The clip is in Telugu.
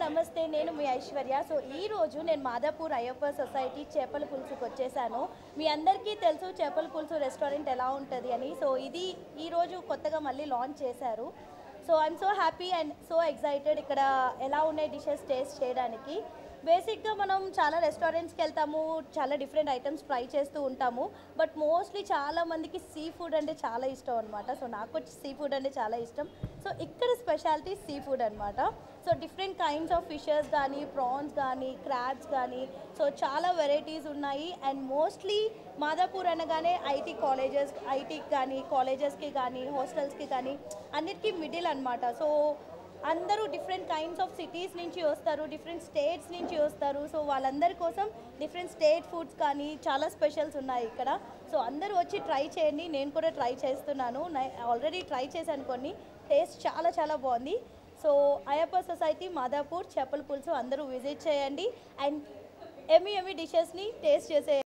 నమస్తే నేను మీ ఐశ్వర్య సో ఈ రోజు నేను మాదాపూర్ అయ్యప్ప సొసైటీ చేపల పులుసుకి వచ్చేసాను మీ అందరికీ తెలుసు చేపల పులుసు రెస్టారెంట్ ఎలా ఉంటుంది అని సో ఇది ఈ రోజు కొత్తగా మళ్ళీ లాంచ్ చేశారు so I'm so happy and so excited ఇక్కడ ఎలా ఉన్నాయి డిషెస్ టేస్ట్ చేయడానికి బేసిక్గా మనం చాలా రెస్టారెంట్స్కి వెళ్తాము చాలా డిఫరెంట్ ఐటమ్స్ ట్రై చేస్తూ ఉంటాము బట్ మోస్ట్లీ చాలా మందికి సీ ఫుడ్ అంటే చాలా ఇష్టం అనమాట సో నాకు వచ్చి సీ ఫుడ్ అంటే చాలా ఇష్టం సో ఇక్కడ స్పెషాలిటీ సీ ఫుడ్ అనమాట so different kinds of fishes కానీ ప్రాన్స్ కానీ క్రాబ్స్ కానీ సో చాలా వెరైటీస్ ఉన్నాయి అండ్ మోస్ట్లీ మాదాపూర్ అనగానే ఐటీ కాలేజెస్ ఐటీకి కానీ కాలేజెస్కి కానీ హాస్టల్స్కి కానీ అన్నిటికీ మిడిల్ అనమాట సో అందరూ డిఫరెంట్ కైండ్స్ ఆఫ్ సిటీస్ నుంచి వస్తారు డిఫరెంట్ స్టేట్స్ నుంచి వస్తారు సో వాళ్ళందరి కోసం డిఫరెంట్ స్టేట్ ఫుడ్స్ కానీ చాలా స్పెషల్స్ ఉన్నాయి ఇక్కడ సో అందరూ వచ్చి ట్రై చేయండి నేను కూడా ట్రై చేస్తున్నాను ఆల్రెడీ ట్రై చేశాను కొన్ని టేస్ట్ చాలా చాలా బాగుంది సో అయ్యప్ప సొసైటీ మాదాపూర్ చేపల పులుసు అందరూ విజిట్ చేయండి అండ్ ఎమి ఎమి డిషెస్ని టేస్ట్ చేసే